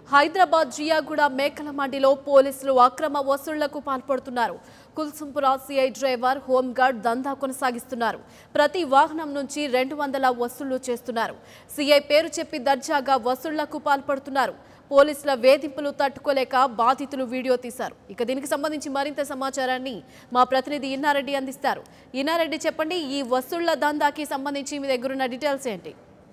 హైదరాబాద్ జియాగూడ మేకల మండిలో పోలీసులు అక్రమ వసూళ్లకు పాల్పడుతున్నారు కుల్సుంపుర సిఐ డ్రైవర్ హోంగార్డ్ దందా కొనసాగిస్తున్నారు ప్రతి వాహనం నుంచి రెండు వందల వసూళ్లు చేస్తున్నారు సిఐ పేరు చెప్పి దర్జాగా వసూళ్లకు పాల్పడుతున్నారు పోలీసుల వేధింపులు తట్టుకోలేక బాధితులు వీడియో తీశారు ఇక దీనికి సంబంధించి మరింత సమాచారాన్ని మా ప్రతినిధి ఇన్నారెడ్డి అందిస్తారు ఇన్నారెడ్డి చెప్పండి ఈ వసూళ్ల దందాకి సంబంధించి మీ దగ్గరున్న డీటెయిల్స్ ఏంటి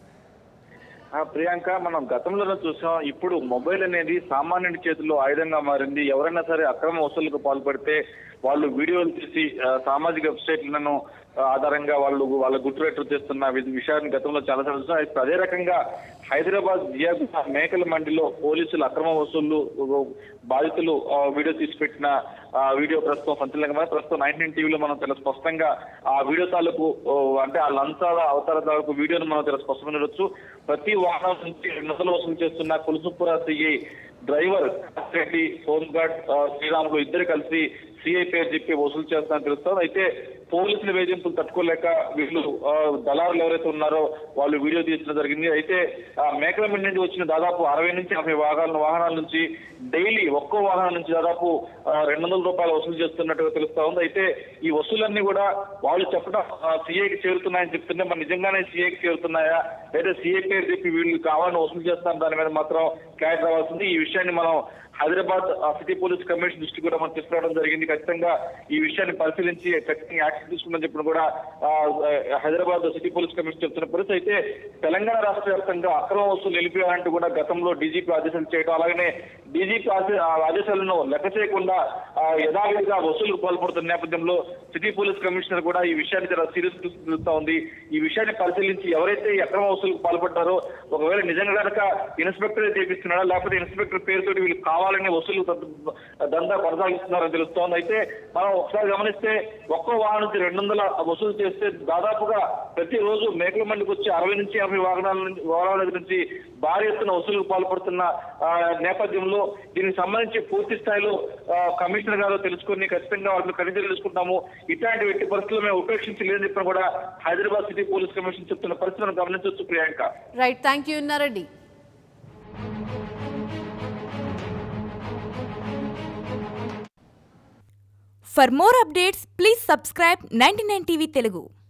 ఆ ప్రియాంక మనం గతంలోనే చూసాం ఇప్పుడు మొబైల్ అనేది సామాన్యుడి చేతుల్లో ఆయుధంగా మారింది ఎవరైనా సరే అక్రమ వసూళ్లకు పాల్పడితే వాళ్ళు వీడియోలు తీసి ఆ, సామాజిక వెబ్సైట్లను ఆ, ఆధారంగా వాళ్ళు వాళ్ళ గుట్టురెట్టు చేస్తున్న వి- విషయాన్ని గతంలో చాలా సార్లు చూసాం ఇప్పుడు అదే రకంగా హైదరాబాద్ జియాగూడ మేకల మండిలో పోలీసులు అక్రమ వసూళ్లు బాధితులు ఆ, వీడియో తీసి పెట్టిన ఆ, వీడియో ప్రస్తుతం సంచలనంగా ప్రస్తుతం నైన్టీన్ టీవీలో మనం చాలా స్పష్టంగా ఆ వీడియో తాలూకు ఓ, అంటే ఆ లంచాల అవతార తాలూకు వీడియోను మనం చాలా స్పష్టంగా చూడొచ్చు ప్రతి వాహనం నుంచి రెండు వందలు వసూలు చేస్తున్న Kulsumpura CI driver Reddy home guard ఆ, శ్రీరాములు ఇద్దరు కలిసి సిఐ పేరు చెప్పి వసూలు చేస్తారని తెలుస్తుంది అయితే పోలీసుల వేధింపులు తట్టుకోలేక వీళ్ళు ఆ, దళారులు ఎవరైతే ఉన్నారో వాళ్ళు వీడియో తీయడం జరిగింది అయితే ఆ, మేకలమిండి నుండి వచ్చిన దాదాపు అరవై నుంచి యాభై వాహనాల వాహనాల నుంచి డైలీ ఒక్కో వాహనం నుంచి దాదాపు రెండు వందల రూపాయలు వసూలు చేస్తున్నట్టుగా తెలుస్తా ఉంది అయితే ఈ వసూలన్నీ కూడా వాళ్ళు చెప్పడం సీఏకి చేరుతున్నాయని చెప్తుంటే మరి నిజంగానే సీఏకి చేరుతున్నాయా లేదా సీఏ పేరు చెప్పి వీళ్ళు కావాలని వసూలు చేస్తాం దాని మీద మాత్రం క్లారిటీ రావాల్సింది ఈ విషయాన్ని మనం హైదరాబాద్ ఆ, సిటీ పోలీస్ కమిషన్ దృష్టి కూడా మనం తీసుకురావడం జరిగింది ఖచ్చితంగా ఈ విషయాన్ని పరిశీలించి ఖచ్చితంగా యాక్షన్ తీసుకుందని చెప్పిన కూడా ఆ, ఆ, హైదరాబాద్ సిటీ పోలీస్ కమిషన్ చెప్తున్న పరిస్థితి అయితే తెలంగాణ రాష్ట్ర వ్యాప్తంగా అక్రమ వసూలు నిలిపివేయాలంటూ కూడా గతంలో డీజీపీ ఆదేశాలు చేయడం అలాగనే డీజీపీ ఆదే- ఆ ఆదేశాలను లెక్క చేయకుండా ఆ, యథావిధిగా వసూలు పాల్పడుతున్న నేపథ్యంలో సిటీ పోలీస్ కమిషనర్ కూడా ఈ విషయాన్ని చాలా సీరియస్ తీసుకుంటా ఉంది ఈ విషయాన్ని పరిశీలించి ఎవరైతే ఈ అక్రమ వసూలుకు పాల్పడ్డారో ఒకవేళ నిజంగా కనుక ఇన్స్పెక్టర్ చేపిస్తున్నాడా లేకపోతే ఇన్స్పెక్టర్ పేరుతోటి వీళ్ళు కావాలని వసూలు ద- దందా కొనసాగిస్తున్నారని తెలుస్తోంది అయితే మనం ఒకసారి గమనిస్తే ఒక్కో వాహనం నుంచి రెండు వందల వసూలు చేస్తే దాదాపుగా ప్రతిరోజు మేకల మండికి వచ్చి అరవై నుంచి యాభై వాహనాల నుంచి వాహనాల దగ్గర నుంచి భారీ ఎత్తున వసూలుకు పాల్పడుతున్న ఆ, నేపథ్యంలో దీనికి సంబంధించి పూర్తి స్థాయిలో ఆ, కమిషనర్ గారు తెలుసుకుని ఖచ్చితంగా వాళ్ళు ఖరీదు తెలుసుకుంటాము ఇట్లాంటి వ్యక్తి పరిస్థితులు మేము ఉపేక్షించలేదని చెప్పిన కూడా హైదరాబాద్ సిటీ పోలీస్ కమిషన్ చెప్తున్న పరిస్థితులను గమనించవచ్చు Priyanka right thank you Innareddy For more updates, please subscribe 99 TV Telugu.